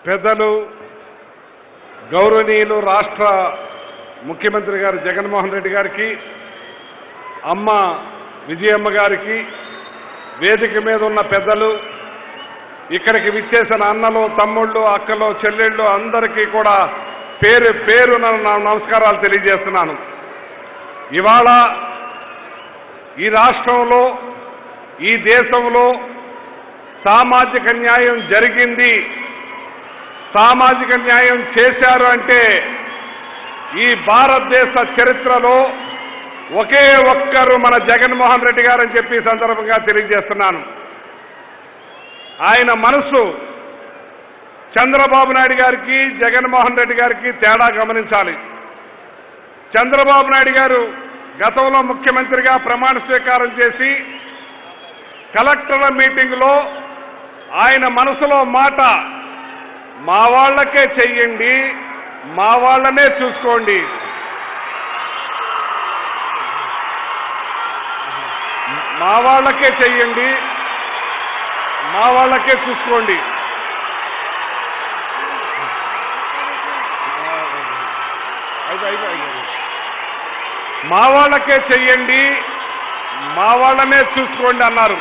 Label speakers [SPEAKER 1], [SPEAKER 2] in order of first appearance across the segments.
[SPEAKER 1] పెద్దలు గౌరవనీయులు రాష్ట్ర ముఖ్యమంత్రి గారు జగన్మోహన్ రెడ్డి గారికి అమ్మ విజయమ్మ గారికి వేదిక మీద ఉన్న పెద్దలు ఇక్కడికి విచ్చేసిన అన్నలు తమ్ముళ్ళు అక్కలు చెల్లెళ్ళు అందరికీ కూడా పేరు పేరు నమస్కారాలు తెలియజేస్తున్నాను ఇవాళ ఈ రాష్ట్రంలో ఈ దేశంలో సామాజిక న్యాయం జరిగింది సామాజిక న్యాయం చేశారు అంటే ఈ భారతదేశ చరిత్రలో ఒకే ఒక్కరు మన జగన్మోహన్ రెడ్డి గారు అని చెప్పి ఈ సందర్భంగా తెలియజేస్తున్నాను ఆయన మనసు చంద్రబాబు నాయుడు గారికి జగన్మోహన్ రెడ్డి గారికి తేడా గమనించాలి చంద్రబాబు నాయుడు గారు గతంలో ముఖ్యమంత్రిగా ప్రమాణ స్వీకారం చేసి కలెక్టర్ల మీటింగ్లో ఆయన మనసులో మాట మా వాళ్ళకే చెయ్యండి మా వాళ్ళనే చూసుకోండి మా వాళ్ళకే చెయ్యండి మా వాళ్ళకే చూసుకోండి మా వాళ్ళకే చెయ్యండి మా వాళ్ళనే చూసుకోండి అన్నారు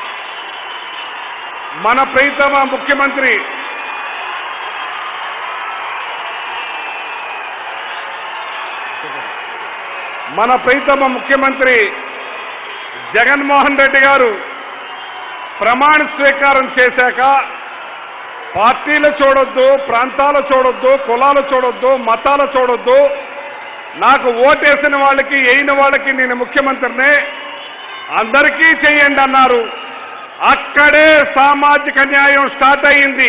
[SPEAKER 1] మన ప్రీతమ ముఖ్యమంత్రి మన ప్రీతమ ముఖ్యమంత్రి జగన్మోహన్ రెడ్డి గారు ప్రమాణ స్వీకారం చేశాక పార్టీలు చూడొద్దు ప్రాంతాలు చూడొద్దు కులాలు చూడొద్దు మతాలు చూడొద్దు నాకు ఓటేసిన వాళ్ళకి వేయిన వాళ్ళకి నేను ముఖ్యమంత్రినే అందరికీ చెయ్యండి అన్నారు అక్కడే సామాజిక న్యాయం స్టార్ట్ అయింది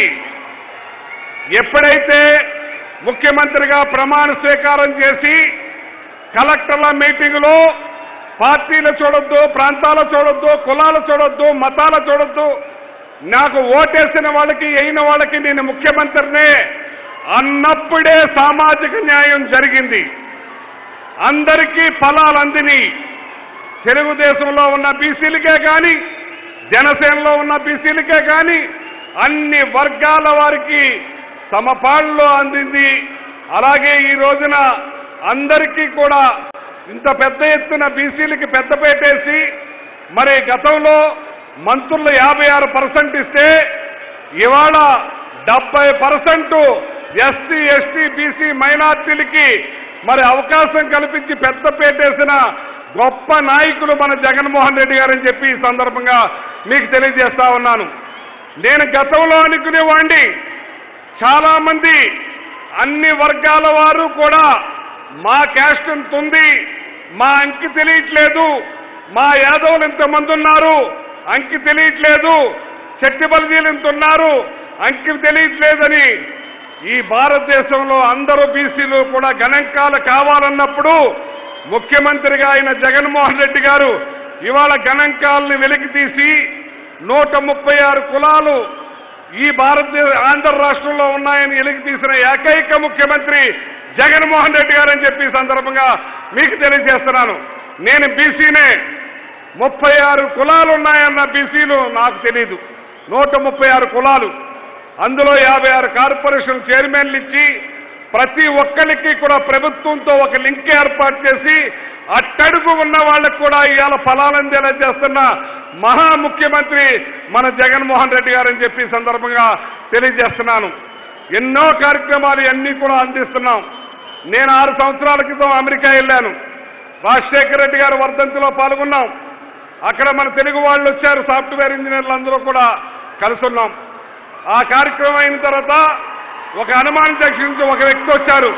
[SPEAKER 1] ఎప్పుడైతే ముఖ్యమంత్రిగా ప్రమాణ స్వీకారం చేసి కలెక్టర్ల మీటింగులో పార్టీలు చూడొద్దు ప్రాంతాలు చూడొద్దు కులాలు చూడొద్దు మతాలు చూడొద్దు నాకు ఓటేసిన వాళ్ళకి అయిన వాళ్ళకి నేను ముఖ్యమంత్రినే అన్నప్పుడే సామాజిక న్యాయం జరిగింది అందరికీ ఫలాలు అందిని తెలుగుదేశంలో ఉన్న బీసీలకే కానీ జనసేనలో ఉన్న బీసీలకే కానీ అన్ని వర్గాల వారికి సమపాళ్ళలో అందింది అలాగే ఈ రోజున అందరికీ కూడా ఇంత పెద్ద ఎత్తున బీసీలకి పెద్ద పెట్టేసి మరి గతంలో మంత్రులు యాభై ఆరు పర్సెంట్ ఇస్తే ఇవాళ డెబ్బై పర్సెంట్ ఎస్సీ ఎస్టీ బీసీ మైనార్టీలకి మరి అవకాశం కల్పించి పెద్ద పెట్టేసిన గొప్ప నాయకులు మన జగన్మోహన్ రెడ్డి గారని చెప్పి ఈ సందర్భంగా మీకు తెలియజేస్తా ఉన్నాను నేను గతంలో అనుకునేవాడిని చాలా మంది అన్ని వర్గాల వారు కూడా మా క్యాస్ట్ ఇంత ఉంది మా అంకి తెలియట్లేదు మా యాదవులు ఇంతమంది ఉన్నారు అంకి తెలియట్లేదు చెట్టి బలిజీలు ఇంత ఉన్నారు అంకి తెలియట్లేదని ఈ భారతదేశంలో అందరూ బీసీలు కూడా గణాంకాలు కావాలన్నప్పుడు ముఖ్యమంత్రిగా అయిన జగన్మోహన్ రెడ్డి గారు ఇవాళ గణాంకాలని వెలికి తీసి నూట ముప్పై ఆరు కులాలు ఈ భారతదేశ ఆంధ్ర రాష్ట్రంలో ఉన్నాయని వెలికి తీసిన ఏకైక ముఖ్యమంత్రి జగన్మోహన్ రెడ్డి గారు అని చెప్పి ఈ సందర్భంగా మీకు తెలియజేస్తున్నాను నేను బీసీనే ముప్పై ఆరు కులాలు ఉన్నాయన్న బీసీలు నాకు తెలియదు నూట ముప్పై ఆరు కులాలు అందులో యాభై ఆరు కార్పొరేషన్ చైర్మన్లు ఇచ్చి ప్రతి ఒక్కరికి కూడా ప్రభుత్వంతో ఒక లింక్ ఏర్పాటు చేసి అట్టడుగు ఉన్న వాళ్ళకు కూడా ఇవాళ ఫలాలందేలా చేస్తున్న మహా ముఖ్యమంత్రి మన జగన్మోహన్ రెడ్డి గారు అని చెప్పి ఈ సందర్భంగా తెలియజేస్తున్నాను ఎన్నో కార్యక్రమాలు అన్నీ కూడా అందిస్తున్నాం నేను ఆరు సంవత్సరాల క్రితం అమెరికా వెళ్ళాను రాజశేఖర రెడ్డి గారు వర్ధంతిలో పాల్గొన్నాం అక్కడ మన తెలుగు వాళ్ళు వచ్చారు సాఫ్ట్వేర్ ఇంజనీర్లు అందరూ కూడా కలుసున్నాం ఆ కార్యక్రమం అయిన తర్వాత ఒక హనుమాన్ జంక్షన్ నుంచి ఒక వ్యక్తి వచ్చారు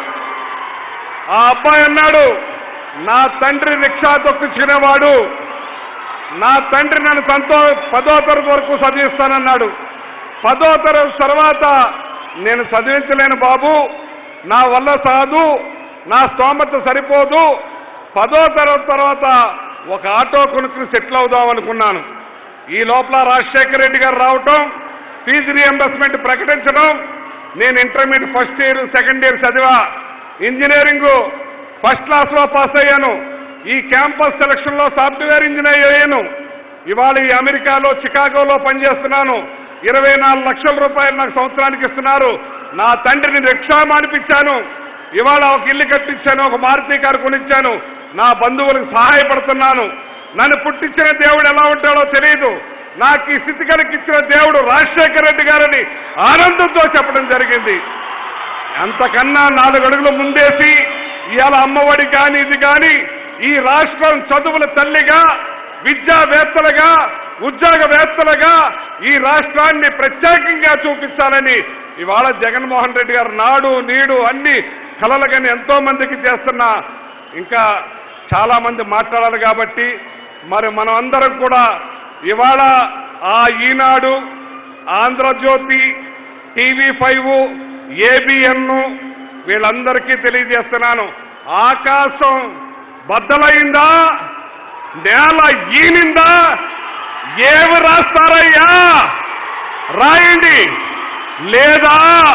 [SPEAKER 1] ఆ అబ్బాయి అన్నాడు నా తండ్రి రిక్షా తొక్కించుకునేవాడు నా తండ్రి నన్ను సంతో పదో తరగతి వరకు చదివిస్తానన్నాడు పదో తరగతి తర్వాత నేను చదివించలేను బాబు నా వల్ల సాదు నా స్తోమత సరిపోదు పదో తరగతి తర్వాత ఒక ఆటో కొనుక్కుని సెటిల్ అవుదాం అనుకున్నాను ఈ లోపల రాజశేఖర రెడ్డి గారు రావటం ఫీజు రియంబర్స్మెంట్ ప్రకటించడం నేను intermediate first year second year చదివా ఇంజనీరింగ్ ఫస్ట్ క్లాస్ లో పాస్ అయ్యాను ఈ క్యాంపస్ సెలక్షన్ లో సాఫ్ట్వేర్ ఇంజనీర్ అయ్యాను ఇవాళ ఈ అమెరికాలో చికాగోలో పనిచేస్తున్నాను ఇరవై నాలుగు లక్షల రూపాయలు నాకు సంవత్సరానికి ఇస్తున్నారు నా తండ్రిని రిక్షా మానిపించాను ఇవాళ ఒక ఇల్లు కట్టించాను ఒక మారుతి కారు కొనిచ్చాను నా బంధువులకు సహాయపడుతున్నాను నన్ను పుట్టించిన దేవుడు ఎలా ఉంటాడో తెలియదు నాకు ఈ స్థితి కలిగించిన దేవుడు రాజశేఖర రెడ్డి గారని ఆనందంతో చెప్పడం జరిగింది అంతకన్నా నాలుగు అడుగులు ముందేసి ఇవాళ అమ్మఒడి కానీ ఇది కానీ ఈ రాష్ట్రం చదువుల తల్లిగా విద్యావేత్తలుగా ఉద్యోగవేత్తలుగా ఈ రాష్ట్రాన్ని ప్రత్యేకంగా చూపించాలని ఇవాళ జగన్మోహన్ రెడ్డి గారు నాడు నీడు అన్ని కలలుగాని ఎంతో మందికి చేస్తున్న ఇంకా చాలా మంది మాట్లాడాలి కాబట్టి మరి మనం అందరం కూడా ఇవాళ ఆ Eenadu Andhra Jyothy TV five ABN వీళ్ళందరికీ తెలియజేస్తున్నాను ఆకాశం బద్దలైందా నేల ఈనిందా ఏమి రాస్తారయ్యా రాయండి లేదా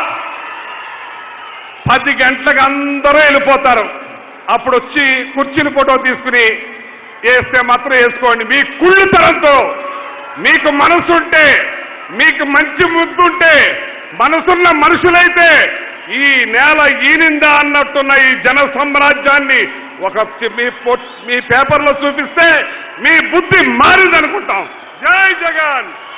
[SPEAKER 1] పది గంటలకు అందరూ వెళ్ళిపోతారు అప్పుడు వచ్చి కుర్చీని ఫోటో తీసుకుని వేస్తే మాత్రం వేసుకోండి మీ కుళ్ళితనంతో మీకు మనసుంటే మీకు మంచి ముద్దుంటే మనసున్న మనుషులైతే ఈ నేల ఈనిందా అన్నట్టున్న ఈ జన సామ్రాజ్యాన్ని ఒక చి- మీ పొ- మీ పేపర్లో చూపిస్తే మీ బుద్ధి మారిందనుకుంటాం జై జగన్